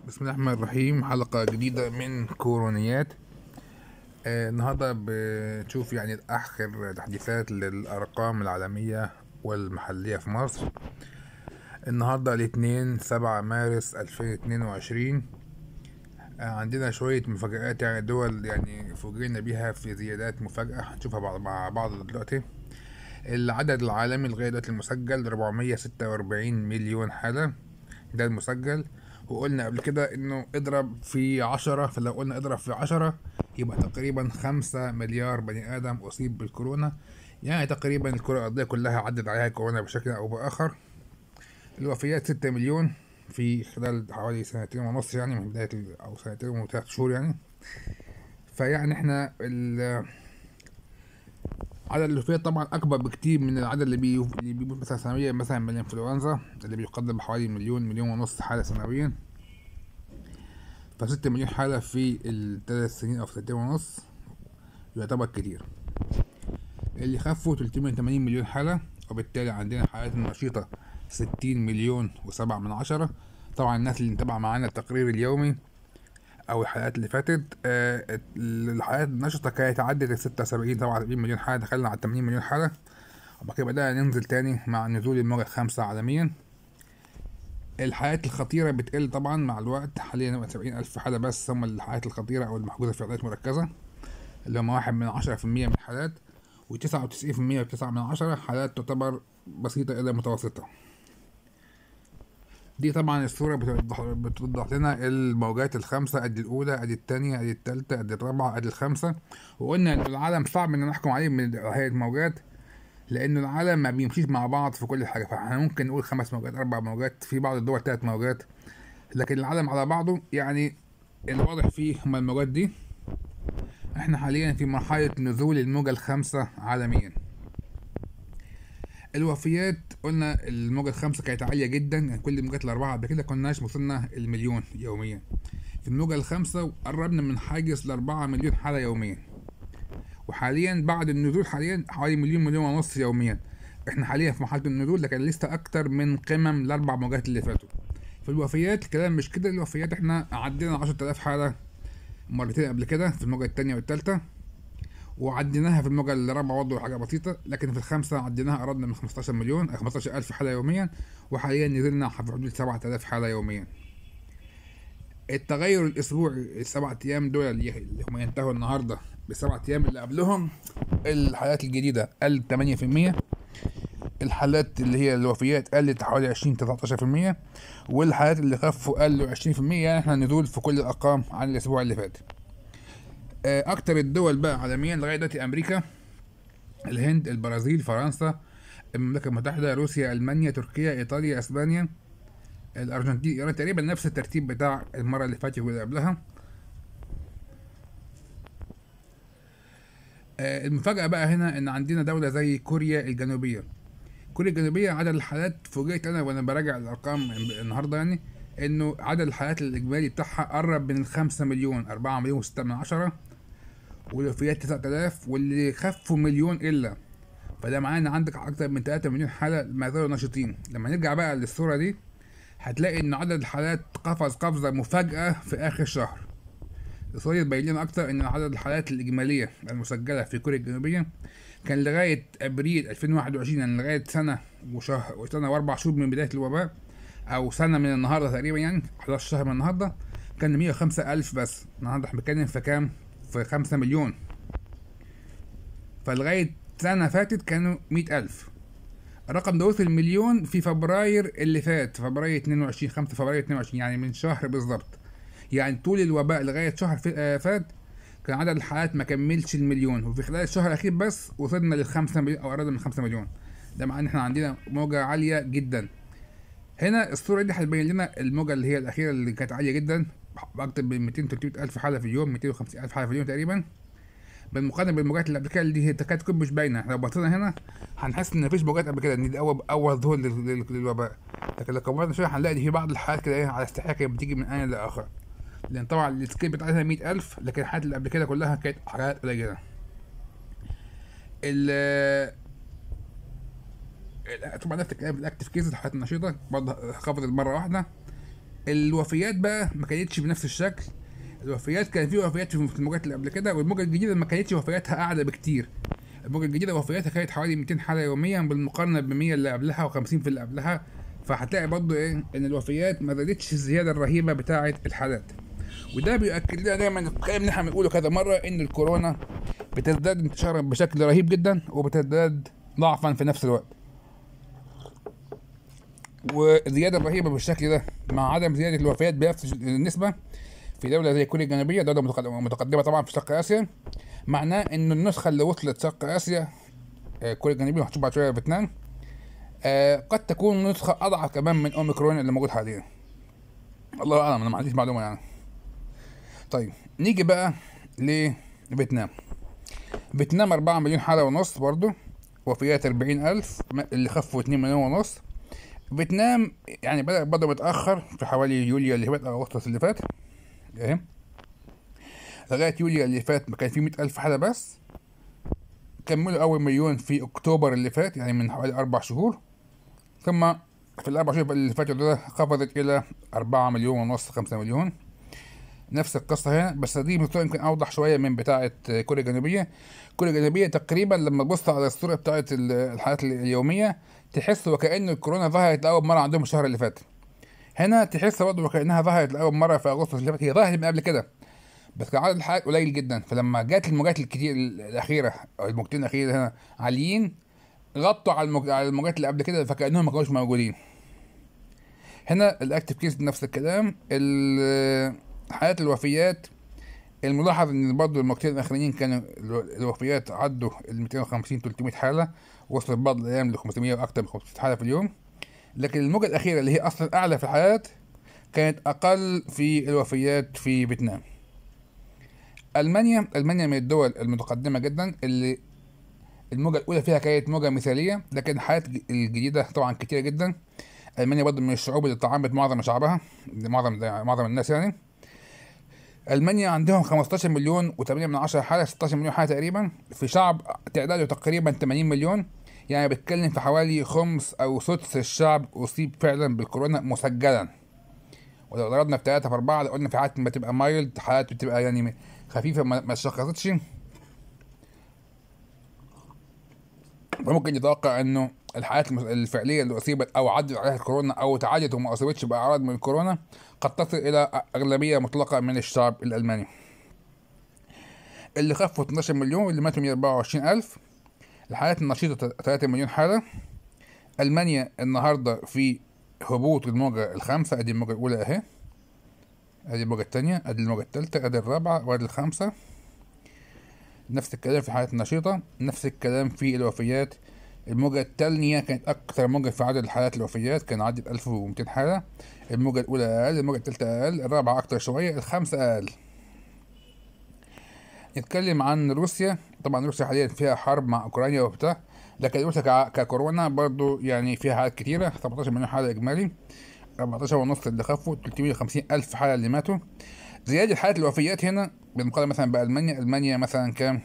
بسم الله الرحمن الرحيم حلقة جديدة من كورونيات آه النهاردة بتشوف يعني آخر تحديثات للأرقام العالمية والمحلية في مصر النهاردة الاثنين سبعة مارس ألفين اتنين وعشرين آه عندنا شوية مفاجآت يعني دول يعني فوجئنا بيها في زيادات مفاجأة هنشوفها بعض- مع بعض دلوقتي العدد العالمي لغاية دلوقتي المسجل 446 مليون حالة ده المسجل وقلنا قبل كده انه اضرب في عشرة فلو قلنا اضرب في عشرة يبقى تقريبا خمسة مليار بني ادم اصيب بالكورونا يعني تقريبا الكرة الارضية كلها عدت عليها كورونا بشكل او باخر الوفيات ستة مليون في خلال حوالي سنتين ونص يعني من بداية ال- او سنتين وثلاث شهور يعني فيعني احنا ال عدد الوفيات طبعا اكبر بكتير من العدد اللي بي اللي بيموت مثلا سنويا مثلا من الانفلونزا اللي بيقدر بحوالي مليون مليون ونص حاله سنويا فستة مليون حالة في الثلاث سنين أو سنتين ونص يعتبر كتير اللي خفوا 380 مليون حالة وبالتالي عندنا حالات نشيطة 60 مليون وسبعة من عشرة طبعا الناس اللي متابعة معانا التقرير اليومي أو الحلقات اللي فاتت آه الحالات النشطة كانت عدت ال 76 77 مليون حالة دخلنا على 80 مليون حالة وبعد كده بدأنا ننزل تاني مع نزول الموجة الخامسة عالميا الحالات الخطيرة بتقل طبعا مع الوقت حاليا سبعين ألف حالة بس هم الحالات الخطيرة أو المحجوزة في علاجات مركزة اللي هم واحد من عشرة في المية من الحالات وتسعة وتسعين في المية وتسعة من عشرة حالات تعتبر بسيطة إلى متوسطة دي طبعا الصورة بتوضح, بتوضح لنا الموجات الخمسة ادي الأولى ادي التانية ادي التالتة ادي الرابعة ادي الخامسة وقلنا إن العالم صعب إن نحكم عليه من هذه الموجات لأن العالم ما بيمشيش مع بعض في كل حاجة فاحنا ممكن نقول خمس موجات أربع موجات في بعض الدول تلات موجات لكن العالم على بعضه يعني الواضح فيه هما الموجات دي احنا حاليا في مرحلة نزول الموجة الخامسة عالميا الوفيات قلنا الموجة الخامسة كانت عالية جدا يعني كل الموجات الأربعة قبل كده كناش وصلنا المليون يوميا في الموجة الخامسة قربنا من حاجز الأربعة مليون حالة يوميا وحاليا بعد النزول حاليا حوالي مليون مليون ونص يوميا احنا حاليا في مرحله النزول لكن لسه اكتر من قمم الاربع موجات اللي فاتوا في الوفيات الكلام مش كده الوفيات احنا عدينا 10000 حاله مرتين قبل كده في الموجه الثانيه والثالثه وعديناها في الموجه الرابعه برضه حاجه بسيطه لكن في الخامسه عديناها قربنا من 15 مليون 15000 حاله يوميا وحاليا نزلنا في حدود 7000 حاله يوميا التغير الاسبوعي السبع ايام دول اللي اللي هم ينتهوا النهارده بالسبع ايام اللي قبلهم الحالات الجديده قل 8% الحالات اللي هي الوفيات قلت حوالي 20 19% والحالات اللي خفوا قلوا 20% يعني احنا نزول في كل الارقام عن الاسبوع اللي فات آه، اكتر الدول بقى عالميا لغايه دلوقتي امريكا الهند البرازيل فرنسا المملكه المتحده روسيا المانيا تركيا ايطاليا اسبانيا الارجنتين ايران تقريبا نفس الترتيب بتاع المره اللي فاتت واللي قبلها آه، المفاجأة بقى هنا إن عندنا دولة زي كوريا الجنوبية. كوريا الجنوبية عدد الحالات فوجئت أنا وأنا براجع الأرقام النهاردة يعني إنه عدد الحالات الإجمالي بتاعها قرب من الخمسة مليون أربعة مليون وستة من عشرة والوفيات تسعة آلاف واللي خفوا مليون إلا فده معناه إن عندك أكتر من تلاتة مليون حالة ما زالوا نشيطين. لما نرجع بقى للصورة دي هتلاقي إن عدد الحالات قفز قفزة مفاجئة في آخر شهر. الصورة تبين لنا أكتر إن عدد الحالات الإجمالية المسجلة في كوريا الجنوبية كان لغاية أبريل 2021 يعني لغاية سنة وشهر وسنة وأربع شهور من بداية الوباء أو سنة من النهاردة تقريبا يعني 11 شهر من النهاردة كان 105 ألف بس النهاردة احنا بنتكلم في كام؟ في 5 مليون فلغاية سنة فاتت كانوا 100 ألف الرقم ده وصل مليون في فبراير اللي فات فبراير 22 5 فبراير 22 يعني من شهر بالظبط يعني طول الوباء لغايه شهر في- آه، فات كان عدد الحالات ما كملش المليون وفي خلال الشهر الاخير بس وصلنا للخمسة مليون او قربنا من خمسة مليون ده معناه ان احنا عندنا موجة عالية جدا هنا الصورة دي هتبين لنا الموجة اللي هي الأخيرة اللي كانت عالية جدا بأكتر من 200 300 ألف حالة في اليوم 250 ألف حالة في اليوم تقريبا بالمقارنة بالموجات اللي قبل كده اللي هي تكاد تكون مش باينة لو بصينا هنا هنحس إن مفيش موجات قبل كده إن دي أول أول ظهور لل- لل- للوباء لكن لو كبرنا شوية هنلاقي إن في بعض الحالات كده إيه على استحياء كانت بتيجي من آن لآخر لان طبعا السكيل بتاعتها 100000 لكن الحالات اللي قبل كده كلها كانت حالات قليله ال ال- طبعا نفس الكلام في الاكتف كيسز الحالات النشيطه برضه خفضت مره واحده الوفيات بقى ما كانتش بنفس الشكل الوفيات كان في وفيات في الموجات اللي قبل كده والموجه الجديده ما كانتش وفياتها اعلى بكتير الموجه الجديده وفياتها كانت حوالي 200 حاله يوميا بالمقارنه ب 100 اللي قبلها و50 في اللي قبلها فهتلاقي برضه ايه ان الوفيات ما زادتش الزياده الرهيبه بتاعه الحالات وده بيؤكد لنا دايما الكلام اللي احنا بنقوله كذا مره ان الكورونا بتزداد انتشارا بشكل رهيب جدا وبتزداد ضعفا في نفس الوقت والزياده الرهيبه بالشكل ده مع عدم زياده الوفيات بنفس النسبه في دوله زي كوريا الجنوبيه دوله متقدمه متقدمة طبعا في شرق اسيا معناه ان النسخه اللي وصلت شرق اسيا آه، كوريا الجنوبيه وهنشوف بعد شويه فيتنام آه، قد تكون نسخه اضعف كمان من اوميكرون اللي موجود حاليا الله اعلم انا ما عنديش معلومه يعني طيب نيجي بقى لفيتنام فيتنام 4 مليون حالة ونص برضو وفيات 40 ألف اللي خفوا 2 مليون ونص فيتنام يعني بدأ بدأ متأخر في حوالي يوليو اللي فات أو أغسطس اللي فات اهي لغاية يوليو اللي فات كان في 100 ألف حالة بس كملوا أول مليون في أكتوبر اللي فات يعني من حوالي أربع شهور ثم في الأربع شهور اللي فاتوا دول خفضت إلى أربعة مليون ونص خمسة مليون نفس القصة هنا بس دي بصورة يمكن أوضح شوية من بتاعة كوريا الجنوبية كوريا الجنوبية تقريبا لما تبص على الصورة بتاعة الحالات اليومية تحس وكأن الكورونا ظهرت لأول مرة عندهم الشهر اللي فات هنا تحس برضه وكأنها ظهرت لأول مرة في أغسطس اللي فات هي ظهرت من قبل كده بس كان عدد الحالات قليل جدا فلما جات الموجات الكتير الأخيرة أو الموجتين الأخيرة هنا عاليين غطوا على الموج- على الموجات اللي قبل كده فكأنهم ما كانوش موجودين هنا الاكتف كيس نفس الكلام ال- حالات الوفيات الملاحظ ان برضه الموجتين الاخرانيين كانوا الو- الوفيات عدوا ال 250 300 حاله وصلت بعض الايام ل 500 واكثر من 500 حاله في اليوم لكن الموجه الاخيره اللي هي اصلا اعلى في الحالات كانت اقل في الوفيات في فيتنام المانيا المانيا من الدول المتقدمه جدا اللي الموجه الاولى فيها كانت موجه مثاليه لكن الحالات الجديده طبعا كتيره جدا المانيا برضه من الشعوب اللي طعمت معظم شعبها معظم معظم الناس يعني المانيا عندهم 15 مليون و8 من عشرة حاله 16 مليون حاله تقريبا في شعب تعداده تقريبا 80 مليون يعني بتكلم في حوالي خمس او سدس الشعب اصيب فعلا بالكورونا مسجلا ولو ضربنا في 3 في 4 لو قلنا في حالات ما تبقى مايلد حالات بتبقى يعني خفيفه ما ما اتشخصتش فممكن يتوقع انه الحالات المس- الفعليه اللي اصيبت او عدت عليها الكورونا او تعالجت وما اصيبتش باعراض من الكورونا قد تصل الى اغلبيه مطلقه من الشعب الالماني اللي خفوا 12 مليون واللي ماتوا 124 الف الحالات النشيطه 3 مليون حاله المانيا النهارده في هبوط الموجه الخامسه ادي الموجه الاولى اهي ادي الموجه الثانيه ادي الموجه الثالثه ادي الرابعه وادي الخامسه نفس الكلام في الحالات النشيطة نفس الكلام في الوفيات الموجة الثانية كانت أكثر موجة في عدد الحالات الوفيات كان عدد 1200 حالة الموجة الأولى أقل الموجة الثالثة أقل الرابعة أكثر شوية الخامسة أقل نتكلم عن روسيا طبعا روسيا حاليا فيها حرب مع أوكرانيا وبتاع لكن روسيا كع- ككورونا برضو يعني فيها حالات كتيرة 17 مليون حالة إجمالي 14 ونص اللي خفوا 350 ألف حالة اللي ماتوا زيادة حالات الوفيات هنا بالمقارنة مثلا بألمانيا ألمانيا مثلا كام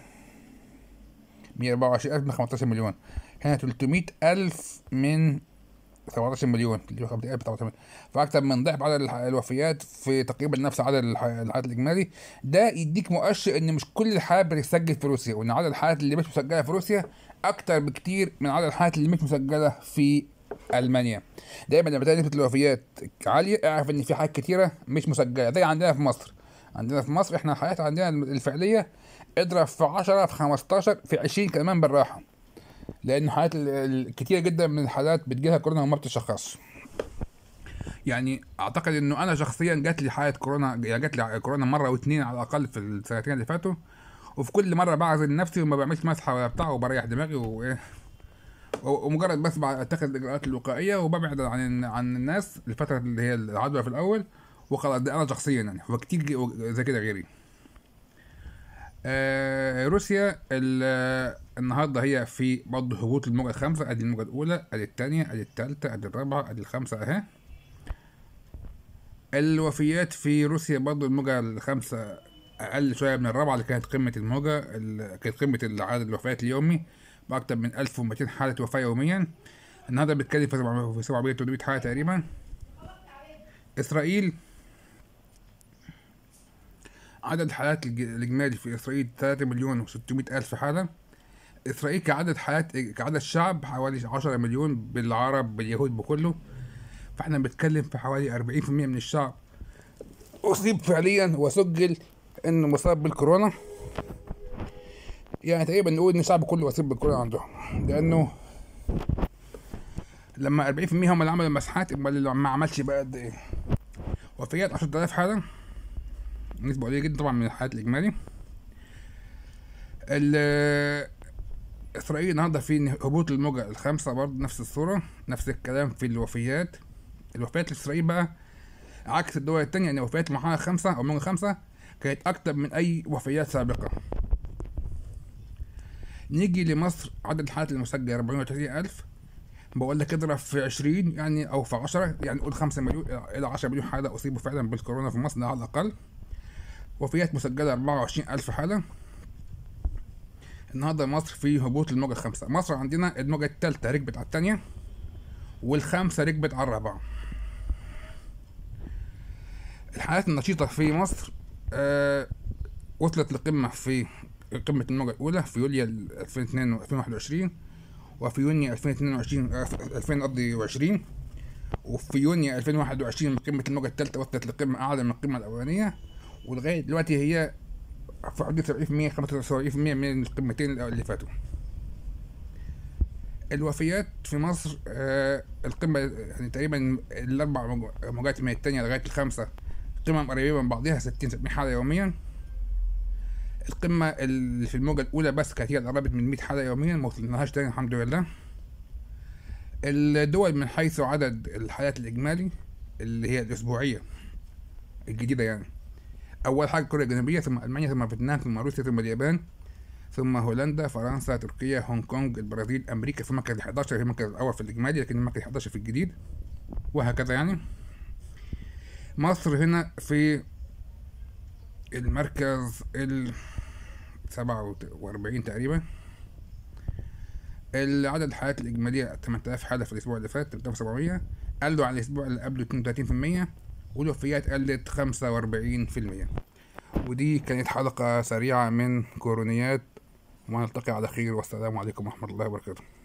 124 ألف من 15 مليون هنا 300 ألف من 17 مليون 350 ألف 17 مليون فأكثر من ضعف عدد الح- الوفيات في تقريبا نفس عدد الح- الحالات الإجمالي ده يديك مؤشر إن مش كل الحالات بتتسجل في روسيا وإن عدد الحالات اللي مش مسجلة في روسيا أكتر بكتير من عدد الحالات اللي مش مسجلة في ألمانيا دايما لما تلاقي نسبة الوفيات عالية اعرف إن في حالات كتيرة مش مسجلة زي عندنا في مصر عندنا في مصر احنا الحالات عندنا الفعلية اضرب في 10 في 15 في 20 كمان بالراحة لأن حالات ال- ال- كتير جدا من الحالات بتجيلها كورونا وما بتشخصش يعني اعتقد انه انا شخصيا جات لي حاله كورونا يعني جات لي كورونا مره واتنين على الاقل في السنتين اللي فاتوا وفي كل مره بعزل نفسي وما بعملش مسحه ولا بتاع وبريح دماغي وايه و- ومجرد بس بع- اتخذ الاجراءات الوقائيه وببعد عن عن الناس الفتره اللي هي العدوى في الاول وخلاص ده انا شخصيا يعني وكتير ج- زي كده غيري آه روسيا ال- النهارده هي في برضه هبوط الموجه الخامسه ادي الموجه الاولى ادي الثانيه ادي الثالثه ادي الرابعه ادي الخامسه اهي الوفيات في روسيا برضه الموجة الخامسة أقل شوية من الرابعة اللي كانت قمة الموجة ال- كانت قمة عدد الوفيات اليومي بأكتر من 1200 حالة وفاة يوميا النهاردة بنتكلم في 700 في 700 800 حالة تقريبا إسرائيل عدد الحالات الج- الإجمالي في إسرائيل 3 مليون و600 ألف حالة إسرائيل كعدد حالات كعدد شعب حوالي 10 مليون بالعرب باليهود بكله فاحنا بنتكلم في حوالي 40% من الشعب أصيب فعليا وسجل إنه مصاب بالكورونا يعني تقريبا نقول إن الشعب كله مصاب بالكورونا عندهم لأنه لما 40% هم اللي عملوا المسحات امال اللي ما عملش بقى قد ايه وفيات 10000 حالة نسبة قليلة جدا طبعا من الحالات الإجمالي ال- إسرائيل النهاردة في هبوط الموجة الخامسة برضه نفس الصورة نفس الكلام في الوفيات الوفيات في إسرائيل بقى عكس الدول التانية يعني وفيات المرحلة الخامسة أو الموجة الخامسة كانت أكتر من أي وفيات سابقة نيجي لمصر عدد الحالات المسجلة 430 ألف بقول لك اضرب في 20 يعني او في 10 يعني قول 5 مليون الى 10 مليون حاله اصيبوا فعلا بالكورونا في مصر ده على الاقل وفيات مسجله 24 الف حاله النهارده مصر في هبوط الموجه الخامسه مصر عندنا الموجه الثالثه ركبت على الثانيه والخامسه ركبت على الرابعه الحالات النشيطه في مصر آه وصلت لقمه في قمه الموجه الاولى في يوليو 2022 2021 وفي يونيو 2022 آه، 2000 قصدي 20 وفي يونيو 2021 قمة الموجة الثالثة وصلت لقمة أعلى من القمة الأولانية ولغاية دلوقتي هي في حدود 70% 75% من القمتين اللي فاتوا الوفيات في مصر آه القمة يعني تقريبا الأربع موج- موجات من التانية لغاية الخامسة قمم قريبة من بعضها 60 70 حالة يوميا القمة اللي في الموجة الأولى بس كانت هي اللي قربت من 100 حالة يوميا ما وصلناهاش تاني الحمد لله الدول من حيث عدد الحالات الإجمالي اللي هي الأسبوعية الجديدة يعني أول حاجة كوريا الجنوبية ثم ألمانيا ثم فيتنام ثم روسيا ثم اليابان ثم هولندا فرنسا تركيا هونج كونج البرازيل أمريكا في المركز 11 في المركز الأول في الإجمالي لكن المركز 11 في الجديد وهكذا يعني مصر هنا في المركز ال 47 تقريبا العدد الحالات الإجمالية 8000 حالة في الأسبوع اللي فات 3700 قلوا عن الأسبوع اللي قبله 32% والوفيات قلت 45% ودي كانت حلقة سريعة من كورونيات ونلتقي على خير والسلام عليكم ورحمة الله وبركاته